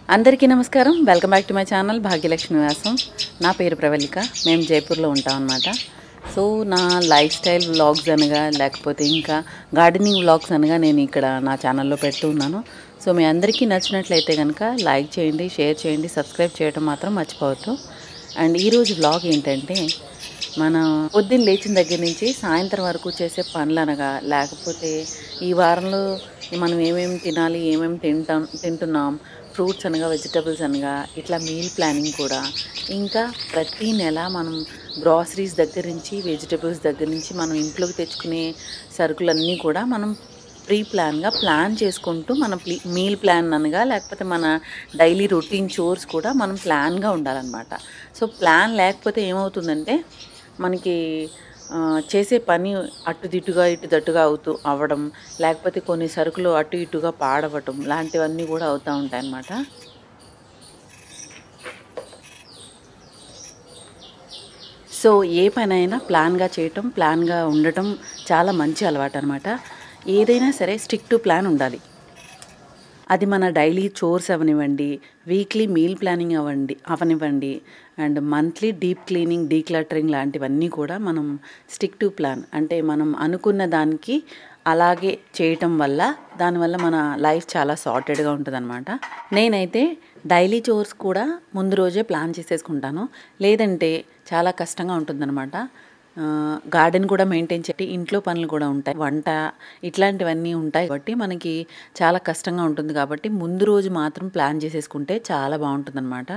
అందరికీ నమస్కారం welcome back to my channel Bhagyalakshmi Vyasam నా పేరు ప్రవళిక మేము జైపూర్లో ఉంటాం అనమాట సో నా లైఫ్ స్టైల్ వ్లాగ్స్ అనగా లేకపోతే ఇంకా గార్డెనింగ్ వ్లాగ్స్ అనగా నేను ఇక్కడ నా ఛానల్లో పెడుతూ ఉన్నాను సో మీ అందరికీ నచ్చినట్లయితే కనుక లైక్ చేయండి షేర్ చేయండి సబ్స్క్రైబ్ చేయడం మాత్రం మర్చిపోవద్దు అండ్ ఈరోజు వ్లాగ్ ఏంటంటే మన పొద్దున్న లేచిన దగ్గర నుంచి సాయంత్రం వరకు చేసే పనులు అనగా లేకపోతే ఈ వారంలో మనం ఏమేమి తినాలి ఏమేమి తింటాం తింటున్నాం ఫ్రూట్స్ అనగా వెజిటబుల్స్ అనగా ఇట్లా మీల్ ప్లానింగ్ కూడా ఇంకా ప్రతి నెల మనం గ్రాసరీస్ దగ్గర నుంచి వెజిటబుల్స్ దగ్గర నుంచి మనం ఇంట్లోకి తెచ్చుకునే సరుకులన్నీ కూడా మనం ప్రీ ప్లాన్గా ప్లాన్ చేసుకుంటూ మన ప్లీ మీల్ ప్లాన్ అనగా లేకపోతే మన డైలీ రొటీన్ చోర్స్ కూడా మనం ప్లాన్గా ఉండాలన్నమాట సో ప్లాన్ లేకపోతే ఏమవుతుందంటే మనకి ఆ, చేసే పని అటు దిట్టుగా ఇటు దట్టుగా అవుతూ అవ్వడం లేకపోతే కొన్ని సరుకులు అటు ఇటుగా పాడవటం లాంటివన్నీ కూడా అవుతూ ఉంటాయి అన్నమాట సో ఏ పనైనా ప్లాన్గా చేయటం ప్లాన్గా ఉండటం చాలా మంచి అలవాటు అనమాట ఏదైనా సరే స్టిక్ టు ప్లాన్ ఉండాలి అది మన డైలీ చోర్స్ అవనివ్వండి వీక్లీ మీల్ ప్లానింగ్ అవ్వండి అవనివ్వండి and monthly deep cleaning decluttering లాంటివన్నీ కూడా మనం స్టిక్ టు ప్లాన్ అంటే మనం అనుకున్న దానికి అలాగే చేయటం వల్ల దానివల్ల మన లైఫ్ చాలా సార్టెడ్గా ఉంటుందన్నమాట నేనైతే డైలీ చోర్స్ కూడా ముందు రోజే ప్లాన్ చేసేసుకుంటాను లేదంటే చాలా కష్టంగా ఉంటుందన్నమాట గార్డెన్ కూడా మెయింటైన్ చేసి ఇంట్లో పనులు కూడా ఉంటాయి వంట ఇట్లాంటివన్నీ ఉంటాయి కాబట్టి మనకి చాలా కష్టంగా ఉంటుంది కాబట్టి ముందు రోజు మాత్రం ప్లాన్ చేసేసుకుంటే చాలా బాగుంటుందన్నమాట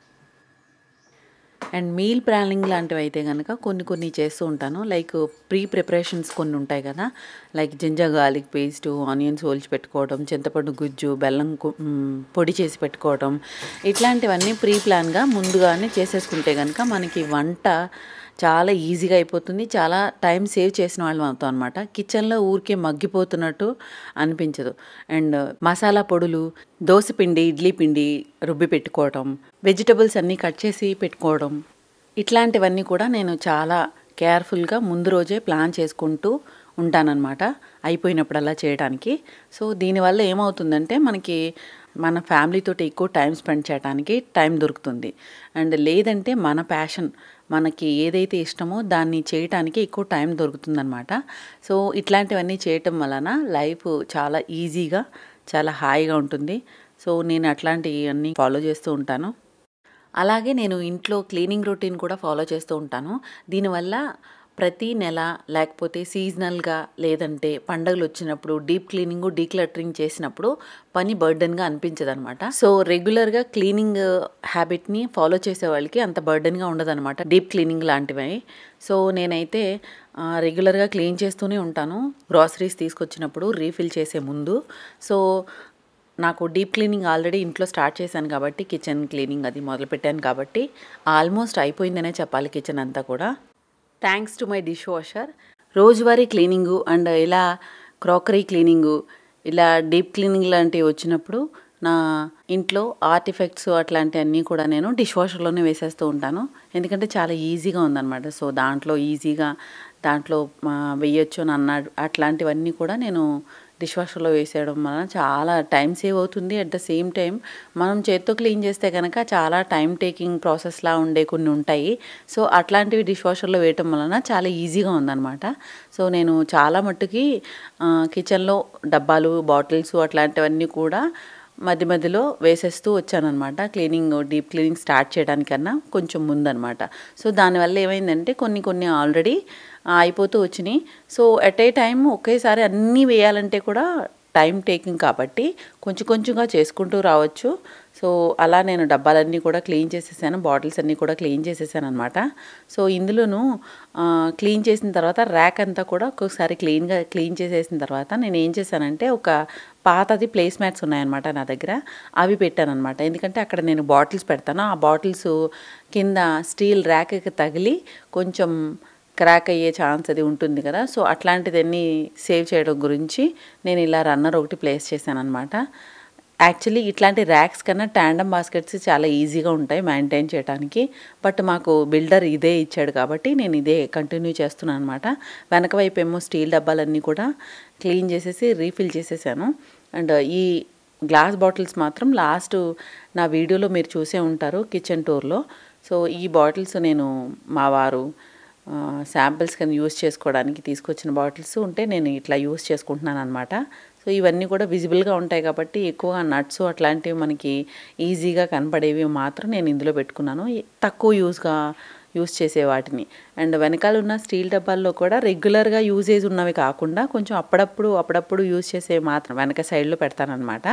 అండ్ మీల్ ప్లానింగ్ లాంటివి అయితే కనుక కొన్ని కొన్ని చేస్తూ ఉంటాను లైక్ ప్రీ ప్రిపరేషన్స్ కొన్ని ఉంటాయి కదా like ginger garlic paste onions ఓల్చి పెట్టుకోవడం చింతపండు గుజ్జు బెల్లం కు- మ్, పొడి చేసి పెట్టుకోవడం ఇట్లాంటివన్నీ ప్రీ ప్లాన్గా ముందుగానే చేసేసుకుంటే కనుక మనకి వంట చాలా ఈజీగా అయిపోతుంది చాలా టైం సేవ్ చేసిన వాళ్ళం అవుతాం అనమాట కిచెన్లో ఊరికే మగ్గిపోతున్నట్టు అనిపించదు అండ్ మసాలా పొడులు దోశ పిండి ఇడ్లీ పిండి రుబ్బి పెట్టుకోవటం వెజిటబుల్స్ అన్నీ కట్ చేసి పెట్టుకోవడం ఇట్లాంటివన్నీ కూడా నేను చాలా కేర్ఫుల్గా ముందు రోజే ప్లాన్ చేసుకుంటూ ఉంటానన్నమాట అయిపోయినప్పుడల్లా చేయడానికి సో దీనివల్ల ఏమవుతుందంటే మనకి మన ఫ్యామిలీతోటి ఎక్కువ టైం స్పెండ్ చేయడానికి టైం దొరుకుతుంది అండ్ లేదంటే మన ప్యాషన్ మనకి ఏదైతే ఇష్టమో దాన్ని చేయటానికి ఎక్కువ టైం దొరుకుతుందనమాట సో ఇట్లాంటివన్నీ చేయటం వలన లైఫ్ చాలా ఈజీగా చాలా హాయిగా ఉంటుంది సో నేను అట్లాంటివన్నీ ఫాలో చేస్తూ ఉంటాను అలాగే నేను ఇంట్లో క్లీనింగ్ రొటీన్ కూడా ఫాలో చేస్తూ ఉంటాను దీనివల్ల ప్రతి నెల లేకపోతే సీజనల్గా లేదంటే పండగలు వచ్చినప్పుడు డీప్ క్లీనింగ్ డీక్లటరింగ్ చేసినప్పుడు పని బర్డన్గా అనిపించదు అనమాట సో రెగ్యులర్గా క్లీనింగ్ హ్యాబిట్ని ఫాలో చేసే వాళ్ళకి అంత బర్డన్గా ఉండదన్నమాట డీప్ క్లీనింగ్ లాంటివి సో నేనైతే ఆ, రెగ్యులర్గా క్లీన్ చేస్తూనే ఉంటాను గ్రాసరీస్ తీసుకొచ్చినప్పుడు రీఫిల్ చేసే ముందు సో నాకు డీప్ క్లీనింగ్ ఆల్రెడీ ఇంట్లో స్టార్ట్ చేశాను కాబట్టి కిచెన్ క్లీనింగ్ అది మొదలుపెట్టాను కాబట్టి ఆల్మోస్ట్ అయిపోయిందనే చెప్పాలి కిచెన్ అంతా కూడా thanks to my dish washer రోజువారీ క్లీనింగు అండ్ ఇలా క్రాకరీ క్లీనింగు ఇలా డీప్ క్లీనింగ్ లాంటివి వచ్చినప్పుడు నా ఇంట్లో ఆర్టిఫెక్ట్స్ అట్లాంటివన్నీ కూడా నేను డిష్ వాషర్లోనే వేసేస్తూ ఉంటాను ఎందుకంటే చాలా ఈజీగా ఉందన్నమాట సో దాంట్లో ఈజీగా దాంట్లో ఆ, వేయొచ్చు అని అన్నాడు అట్లాంటివన్నీ కూడా నేను డిష్ వాషర్లో వేసేయడం వలన చాలా టైం సేవ్ అవుతుంది అట్ ద సేమ్ టైం మనం చేత్తో క్లీన్ చేస్తే కనుక చాలా టైం టేకింగ్ ప్రాసెస్లా ఉండే కొన్ని ఉంటాయి సో అట్లాంటివి డిష్ వాషర్లో వేయటం వలన చాలా ఈజీగా ఉందన్నమాట సో నేను చాలా మట్టుకి ఆ, కిచెన్లో డబ్బాలు బాటిల్స్ అట్లాంటివన్నీ కూడా మధ్య మధ్యలో వేసేస్తూ వచ్చానమాట క్లీనింగ్ డీప్ క్లీనింగ్ స్టార్ట్ చేయడానికన్నా కొంచెం ముందనమాట సో దానివల్ల ఏమైందంటే కొన్ని కొన్ని ఆల్రెడీ అయిపోతూ వచ్చినాయి సో ఎట్ ఏ టైం ఒకేసారి అన్నీ వేయాలంటే కూడా టైం టేకింగ్ కాబట్టి కొంచెం కొంచెంగా చేసుకుంటూ రావచ్చు సో అలా నేను డబ్బాలన్నీ కూడా క్లీన్ చేసేసాను బాటిల్స్ అన్నీ కూడా క్లీన్ చేసేసాను అనమాట సో ఇందులోను ఆ, క్లీన్ చేసిన తర్వాత ర్యాక్ అంతా కూడా ఒక్కొక్కసారి క్లీన్గా క్లీన్ చేసేసిన తర్వాత నేను ఏం చేశానంటే ఒక పాతది ప్లేస్ మ్యాట్స్ ఉన్నాయన్నమాట నా దగ్గర అవి పెట్టాను అనమాట ఎందుకంటే అక్కడ నేను బాటిల్స్ పెడతాను ఆ బాటిల్స్ కింద స్టీల్ ర్యాక్కి తగిలి కొంచెం క్రాక్ అయ్యే ఛాన్స్ అది ఉంటుంది కదా సో అట్లాంటిదన్నీ సేవ్ చేయడం గురించి నేను ఇలా రన్నర్ ఒకటి ప్లేస్ చేశాను అనమాట యాక్చువల్లీ ఇట్లాంటి ర్యాక్స్ కన్నా ట్యాండమ్ బాస్కెట్స్ చాలా ఈజీగా ఉంటాయి మెయింటైన్ చేయడానికి బట్ మాకు బిల్డర్ ఇదే ఇచ్చాడు కాబట్టి నేను ఇదే కంటిన్యూ చేస్తున్నాను అనమాట వెనక వైపు ఏమో స్టీల్ డబ్బాలన్నీ కూడా క్లీన్ చేసేసి రీఫిల్ చేసేసాను అండ్ ఈ గ్లాస్ బాటిల్స్ మాత్రం లాస్ట్ నా వీడియోలో మీరు చూసే ఉంటారు కిచెన్ టూర్లో సో ఈ బాటిల్స్ నేను మా వారు శాంపిల్స్ కింద యూస్ చేసుకోవడానికి తీసుకొచ్చిన బాటిల్స్ ఉంటే నేను ఇట్లా యూస్ చేసుకుంటున్నాను అనమాట సో ఇవన్నీ కూడా విజిబుల్గా ఉంటాయి కాబట్టి ఎక్కువగా నట్స్ అట్లాంటివి మనకి ఈజీగా కనపడేవి మాత్రం నేను ఇందులో పెట్టుకున్నాను తక్కువ యూస్గా యూస్ చేసే వాటిని అండ్ వెనకాల ఉన్న స్టీల్ డబ్బాల్లో కూడా రెగ్యులర్గా యూజేజ్ ఉన్నవి కాకుండా కొంచెం అప్పుడప్పుడు అప్పుడప్పుడు యూజ్ చేసేవి మాత్రం వెనక సైడ్లో పెడతానమాట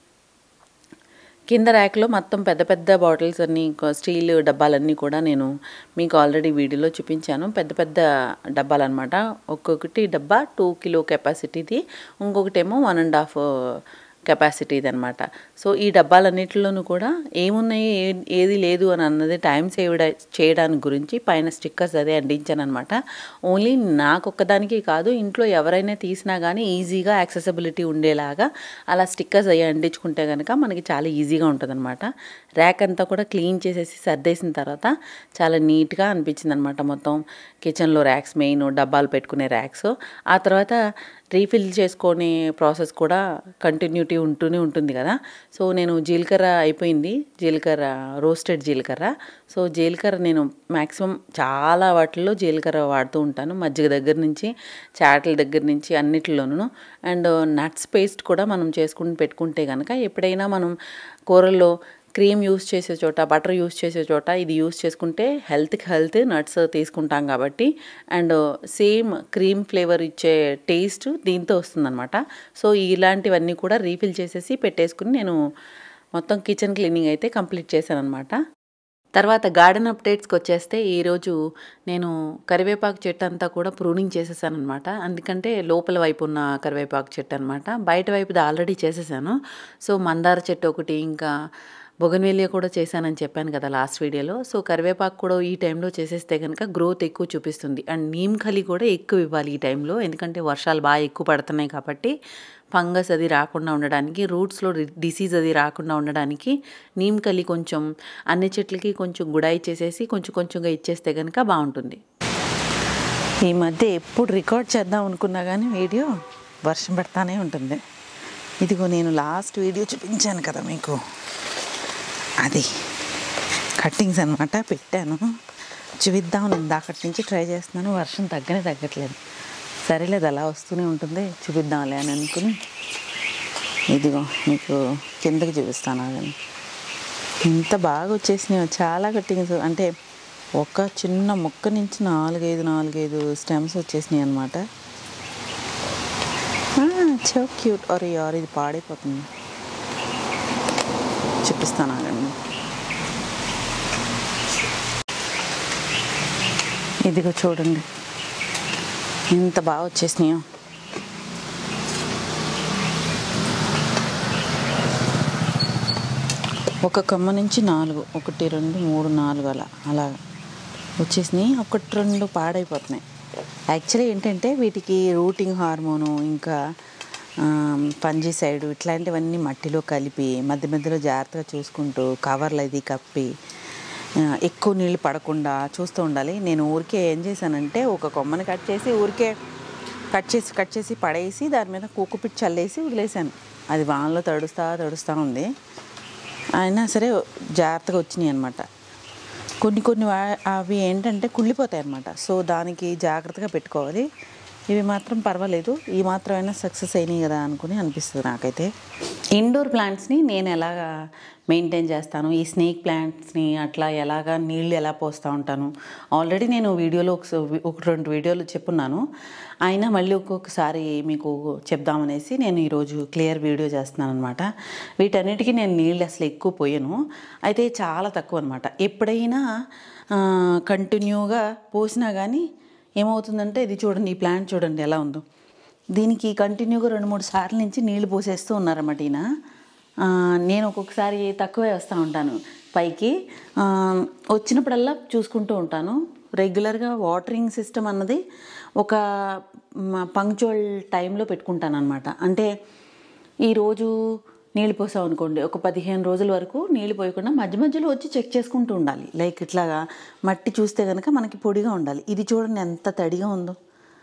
కింద ర్యాక్లో మొత్తం పెద్ద పెద్ద బాటిల్స్ అన్నీ స్టీల్ డబ్బాలన్నీ కూడా నేను మీకు ఆల్రెడీ వీడియోలో చూపించాను పెద్ద పెద్ద డబ్బాలు అనమాట ఒక్కొక్కటి డబ్బా టూ కిలో కెపాసిటీది ఇంకొకటేమో వన్ అండ్ హాఫ్ కెపాసిటీది అనమాట సో ఈ డబ్బాలన్నిటిలోనూ కూడా ఏమున్నాయి ఏ- ఏది లేదు అని అన్నది టైం సేవ్ చేయడానికి గురించి పైన స్టిక్కర్స్ అదే అంటించాను అనమాట ఓన్లీ నాకు ఒక్కదానికి కాదు ఇంట్లో ఎవరైనా తీసినా కానీ ఈజీగా యాక్సెసిబిలిటీ ఉండేలాగా అలా స్టిక్కర్స్ అయ్యి అంటించుకుంటే కనుక మనకి చాలా ఈజీగా ఉంటుందన్నమాట ర్యాక్ అంతా కూడా క్లీన్ చేసేసి సర్దేసిన తర్వాత చాలా నీట్గా అనిపించింది అనమాట మొత్తం కిచెన్లో ర్యాక్స్ మెయిన్ డబ్బాలు పెట్టుకునే ర్యాక్స్ ఆ తర్వాత రీఫిల్ చేసుకునే ప్రాసెస్ కూడా కంటిన్యూటీ ఉంటూనే ఉంటుంది కదా సో నేను జీలకర్ర అయిపోయింది జీలకర్ర రోస్టెడ్ జీలకర్ర సో జీలకర్ర నేను మ్యాక్సిమం చాలా వాటిల్లో జీలకర్ర వాడుతూ ఉంటాను మజ్జిగ దగ్గర నుంచి చాట్ల దగ్గర నుంచి అన్నిటిలోనూ అండ్ నట్స్ పేస్ట్ కూడా మనం చేసుకుని పెట్టుకుంటే కనుక ఎప్పుడైనా మనం కూరల్లో క్రీమ్ యూస్ చేసే చోట బటర్ యూస్ చేసే చోట ఇది యూస్ చేసుకుంటే హెల్త్కి హెల్త్ నట్స్ తీసుకుంటాం కాబట్టి అండ్ సేమ్ క్రీమ్ ఫ్లేవర్ ఇచ్చే టేస్ట్ దీంతో వస్తుందన్నమాట సో ఇలాంటివన్నీ కూడా రీఫిల్ చేసేసి పెట్టేసుకుని నేను మొత్తం కిచెన్ క్లీనింగ్ అయితే కంప్లీట్ చేశాను అనమాట తర్వాత గార్డెన్ అప్డేట్స్కి వచ్చేస్తే ఈరోజు నేను కరివేపాకు చెట్టు అంతా కూడా ప్రూనింగ్ చేసేసాను అనమాట అందుకంటే లోపల వైపు ఉన్న కరివేపాకు చెట్టు అనమాట బయట వైపుది ఆల్రెడీ చేసేసాను సో మందార చెట్టు ఒకటి ఇంకా బొగన్వేలియా కూడా చేశానని చెప్పాను కదా లాస్ట్ వీడియోలో సో కరివేపాకు కూడా ఈ టైంలో చేసేస్తే కనుక గ్రోత్ ఎక్కువ చూపిస్తుంది అండ్ నీమ్ ఖలి కూడా ఎక్కువ ఇవ్వాలి ఈ టైంలో ఎందుకంటే వర్షాలు బాగా ఎక్కువ పడుతున్నాయి కాబట్టి ఫంగస్ అది రాకుండా ఉండడానికి రూట్స్లో డిసీజ్ అది రాకుండా ఉండడానికి నీమ్ కలి కొంచెం అన్ని చెట్లకి కొంచెం గుడాయి చేసేసి కొంచెం కొంచెంగా ఇచ్చేస్తే కనుక బాగుంటుంది ఈ మధ్య ఎప్పుడు రికార్డ్ చేద్దాం అనుకున్నా కానీ వీడియో వర్షం పడతానే ఉంటుంది ఇదిగో నేను లాస్ట్ వీడియో చూపించాను కదా మీకు అది కట్టింగ్స్ అనమాట పెట్టాను చూపిద్దాం నేను దాకటి నుంచి ట్రై చేస్తున్నాను వర్షం తగ్గనే తగ్గట్లేదు సరేలేదు అలా వస్తూనే ఉంటుంది చూపిద్దాంలే అని అనుకుని ఇదిగో మీకు కిందకి చూపిస్తాను ఆగండి ఇంత బాగా వచ్చేసినాయి చాలా కట్టింగ్స్ అంటే ఒక చిన్న మొక్క నుంచి నాలుగైదు నాలుగైదు స్టెమ్స్ వచ్చేసినాయి అనమాట చో క్యూట్ అరే యార్ ఇది పాడైపోతుంది చూపిస్తాను ఆగండి ఇదిగో చూడండి ఎంత బాగా వచ్చేసినాయో ఒక కొమ్మ నుంచి నాలుగు ఒకటి రెండు మూడు నాలుగు అలా అలా వచ్చేసినాయి ఒకటి రెండు పాడైపోతున్నాయి యాక్చువల్లీ ఏంటంటే వీటికి రూటింగ్ హార్మోను ఇంకా పంజిసైడ్ ఇట్లాంటివన్నీ మట్టిలో కలిపి మధ్య మధ్యలో జాగ్రత్తగా చూసుకుంటూ కవర్లు అది కప్పి ఆ, ఎక్కువ నీళ్ళు పడకుండా చూస్తూ ఉండాలి నేను ఊరికే ఏం చేశానంటే ఒక కొమ్మని కట్ చేసి ఊరికే కట్ చేసి కట్ చేసి పడేసి దాని మీద కుక్కుపిట్టి చల్లేసి వదిలేశాను అది వానలో తడుస్తా తడుస్తూ ఉంది అయినా సరే జాగ్రత్తగా వచ్చినాయి అనమాట కొన్ని కొన్ని వా- అవి ఏంటంటే కుళ్ళిపోతాయి అనమాట సో దానికి జాగ్రత్తగా పెట్టుకోవాలి ఇవి మాత్రం పర్వాలేదు ఈ మాత్రమైనా సక్సెస్ అయినాయి కదా అనుకుని అనిపిస్తుంది నాకైతే ఇండోర్ ప్లాంట్స్ని నేను ఎలాగా మెయింటైన్ చేస్తాను ఈ స్నేక్ ప్లాంట్స్ని అట్లా ఎలాగా నీళ్ళు ఎలా పోస్తూ ఉంటాను ఆల్రెడీ నేను వీడియోలో ఒక ఒక రెండు వీడియోలు చెప్పున్నాను అయినా మళ్ళీ ఒక్కొక్కసారి మీకు చెప్దామనేసి నేను ఈరోజు క్లియర్ వీడియో చేస్తున్నాను అనమాట వీటన్నిటికీ నేను నీళ్ళు అసలు ఎక్కువ పోయాను అయితే చాలా తక్కువ అనమాట ఎప్పుడైనా కంటిన్యూగా పోసినా కానీ ఏమవుతుందంటే ఇది చూడండి ఈ ప్లాంట్ చూడండి ఎలా ఉందో దీనికి కంటిన్యూగా రెండు మూడు సార్లు నుంచి నీళ్లు పోసేస్తూ ఉన్నారన్నమాట ఈయన ఆ, నేను ఒక్కొక్కసారి తక్కువే వస్తూ ఉంటాను పైకి ఆ, వచ్చినప్పుడల్లా చూసుకుంటూ ఉంటాను రెగ్యులర్గా వాటరింగ్ సిస్టమ్ అన్నది ఒక పంక్చువల్ టైంలో పెట్టుకుంటాను అనమాట అంటే ఈరోజు నీళ్ళు పోసాం అనుకోండి ఒక పదిహేను రోజుల వరకు నీళ్ళు పోయకుండా మధ్య మధ్యలో వచ్చి చెక్ చేసుకుంటూ ఉండాలి లైక్ ఇట్లాగా మట్టి చూస్తే కనుక మనకి పొడిగా ఉండాలి ఇది చూడండి ఎంత తడిగా ఉందో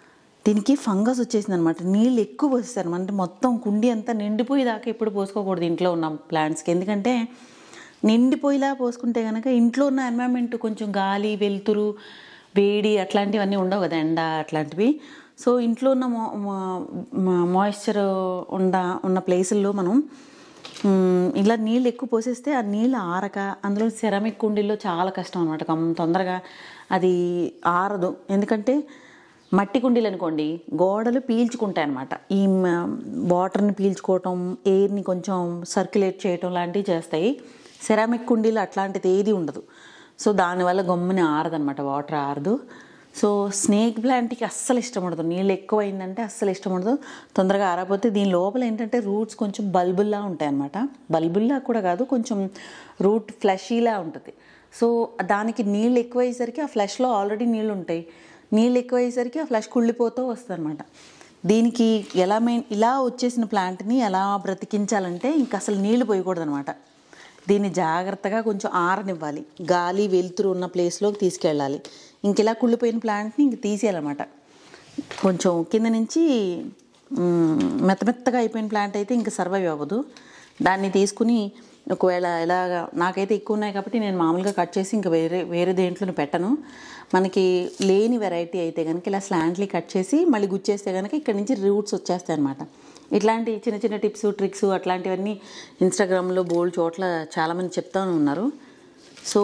దీనికి ఫంగస్ వచ్చేసింది అనమాట నీళ్ళు ఎక్కువ పోసేస్తారు అంటే మొత్తం కుండి అంతా నిండిపోయి దాకా ఎప్పుడు పోసుకోకూడదు ఇంట్లో ఉన్న ప్లాంట్స్కి ఎందుకంటే నిండిపోయిలా పోసుకుంటే కనుక ఇంట్లో ఉన్న ఎన్వైరన్మెంట్ కొంచెం గాలి వెలుతురు వేడి అట్లాంటివన్నీ ఉండవు కదా ఎండ అట్లాంటివి సో ఇంట్లో ఉన్న మాయిశ్చర్ ఉండ ఉన్న ప్లేసుల్లో మనం మ్, ఇలా నీళ్ళు ఎక్కువ పోసేస్తే ఆ నీళ్ళు ఆరక అందులో సెరామిక్ కుండీల్లో చాలా కష్టం అనమాట తొందరగా అది ఆరదు ఎందుకంటే మట్టి కుండీలు అనుకోండి గోడలు పీల్చుకుంటాయి అనమాట ఈ మ- వాటర్ని పీల్చుకోవటం ఎయిర్ని కొంచెం సర్క్యులేట్ చేయటం లాంటివి చేస్తాయి సెరామిక్ కుండీలు అట్లాంటిది ఏది ఉండదు సో దానివల్ల గమ్ముని ఆరదనమాట వాటర్ ఆరదు సో స్నేక్ ప్లాంట్కి అస్సలు ఇష్టం ఉండదు నీళ్ళు ఎక్కువ అయిందంటే అస్సలు ఇష్టం ఉండదు తొందరగా ఆరకపోతే దీని లోపల ఏంటంటే రూట్స్ కొంచెం బల్బుల్లా ఉంటాయి అనమాట బల్బుల్లా కూడా కాదు కొంచెం రూట్ ఫ్లషీలా ఉంటుంది సో దానికి నీళ్ళు ఎక్కువ అయ్యేసరికి ఆ ఫ్లష్లో ఆల్రెడీ నీళ్ళు ఉంటాయి నీళ్ళు ఎక్కువ అయ్యేసరికి ఆ ఫ్లష్ కుళ్ళిపోతూ వస్తుంది అనమాట దీనికి ఎలా మెయిన్ ఇలా వచ్చేసిన ప్లాంట్ని ఎలా బ్రతికించాలంటే ఇంక అసలు నీళ్లు పోయకూడదు అనమాట దీన్ని జాగ్రత్తగా కొంచెం ఆరనివ్వాలి గాలి వెలుతురు ఉన్న ప్లేస్లోకి తీసుకెళ్ళాలి ఇంక ఇలా కుళ్ళిపోయిన ప్లాంట్ని ఇంక తీసేయాలన్నమాట కొంచెం కింద నుంచి మ్, మెత్త మెత్తగా అయిపోయిన ప్లాంట్ అయితే ఇంకా సర్వైవ్ అవ్వదు దాన్ని తీసుకుని ఒకవేళ ఎలాగా నాకైతే ఎక్కువ ఉన్నాయి కాబట్టి నేను మామూలుగా కట్ చేసి ఇంకా వేరే వేరే దేంట్లో పెట్టను మనకి లేని వెరైటీ అయితే కనుక ఇలా స్లాంట్లీ కట్ చేసి మళ్ళీ గుచ్చేస్తే కనుక ఇక్కడ నుంచి రూట్స్ వచ్చేస్తాయి అనమాట ఇట్లాంటి చిన్న చిన్న టిప్స్ ట్రిక్స్ అట్లాంటివన్నీ ఇన్స్టాగ్రామ్లో బోల్డ్ చోట్ల చాలామంది చెప్తా ఉన్నారు సో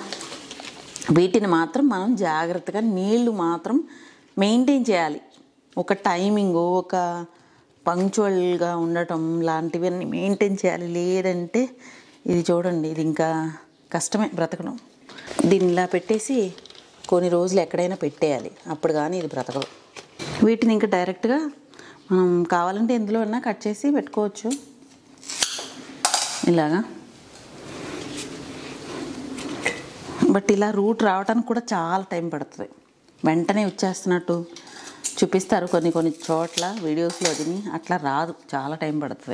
వీటిని మాత్రం మనం జాగ్రత్తగా నీళ్లు మాత్రం మెయింటైన్ చేయాలి ఒక టైమింగ్ ఒక పంక్చువల్గా ఉండటం లాంటివన్నీ మెయింటైన్ చేయాలి లేదంటే ఇది చూడండి ఇది ఇంకా కష్టమే బ్రతకడం దీన్ని ఇలా పెట్టేసి కొన్ని రోజులు ఎక్కడైనా పెట్టేయాలి అప్పుడు కానీ ఇది బ్రతకదు వీటిని ఇంకా డైరెక్ట్గా మనం కావాలంటే ఎందులో అయినా కట్ చేసి పెట్టుకోవచ్చు ఇలాగా బట్ ఇలా రూట్ రావడానికి కూడా చాలా టైం పడుతుంది వెంటనే వచ్చేస్తున్నట్టు చూపిస్తారు కొన్ని కొన్ని చోట్ల వీడియోస్లో అదిని అట్లా రాదు చాలా టైం పడుతుంది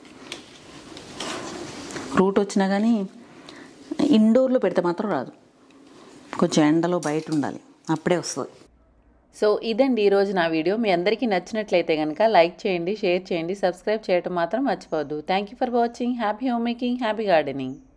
రూట్ వచ్చినా కానీ ఇండోర్లో పెడితే మాత్రం రాదు కొంచెం ఎండలో బయట ఉండాలి అప్పుడే వస్తుంది సో ఇదండి ఈరోజు నా వీడియో మీ అందరికీ నచ్చినట్లయితే కనుక లైక్ చేయండి షేర్ చేయండి సబ్స్క్రైబ్ చేయడం మాత్రం మర్చిపోవద్దు thank you for watching happy home making happy gardening